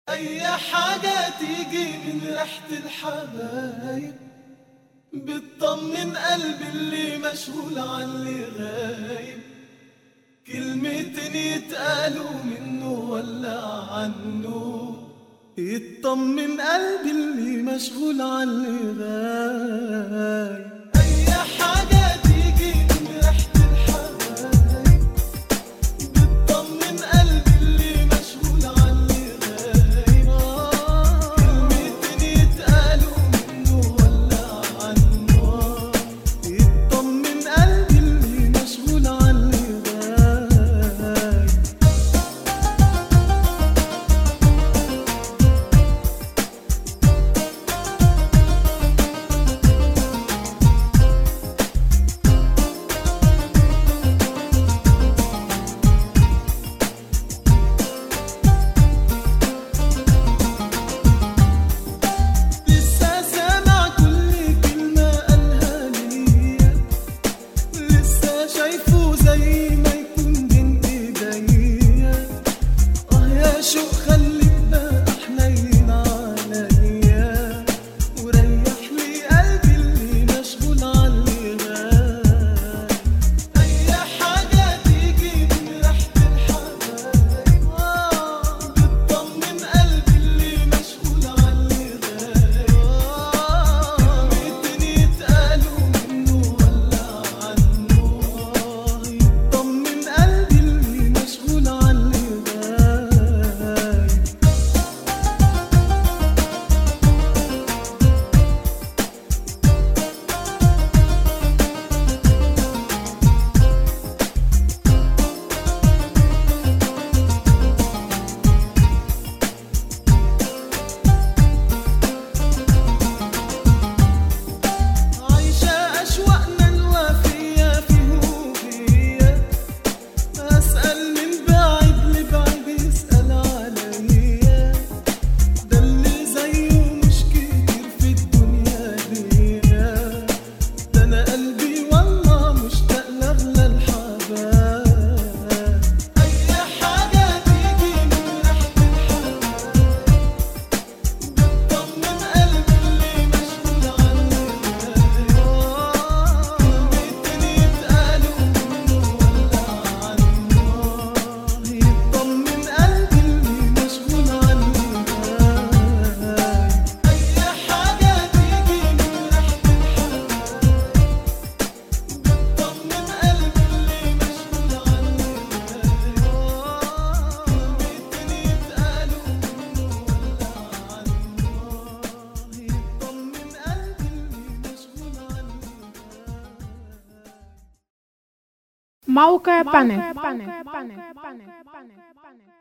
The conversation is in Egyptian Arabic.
أي حاجة تيجي من ريحة الحبايب بتطمن قلبي اللي مشغول عن اللي غايب كلمتين يتقالوا منه ولا عنه يطمن قلبي اللي مشغول عن اللي غايب أي حاجة تيجي من ريحة الحبايب بتطمن قلبي اللي مشغول عن اللي غايب كلمتين يتقالوا منه ولا عنه يطمن قلبي اللي مشغول عن اللي غايب لسه سامع كل كلمة قالها ليا لسه شايفه زي ما يكون بين ايديا اه يا شوق خليك بقى حنين عليا وريح لي قلبي اللي مشغول عن اللي غاب اي حاجة تيجي من ريحة الحبايب بتطمن قلبي اللي مشغول عن اللي غايب كلمتين يتقالوا منه ولا عنه يطمن قلبي اللي مشغول عن اللي غايب عايشة أشواقنا الوافية فيه وفيا أسأل من بعيد لبعيد يسأل عليا ده اللي زيه مش كتير في الدنيا دي ده أنا قلبي والله مشتاق لأغلى الحبايب أي حاجة تيجي من ريحة الحبايب بتطمن قلبي اللي مشغول عن كلمتين يتقالوا منه ولا عنه يطمن قلبي اللي مشغول عن أي حاجة تيجي من ريحة الحبايب بتطمن قلبي اللي مشغول عن كلمتين يتقالوا منه ولا عنه يطمن قلبي اللي مشغول عن موقع بانل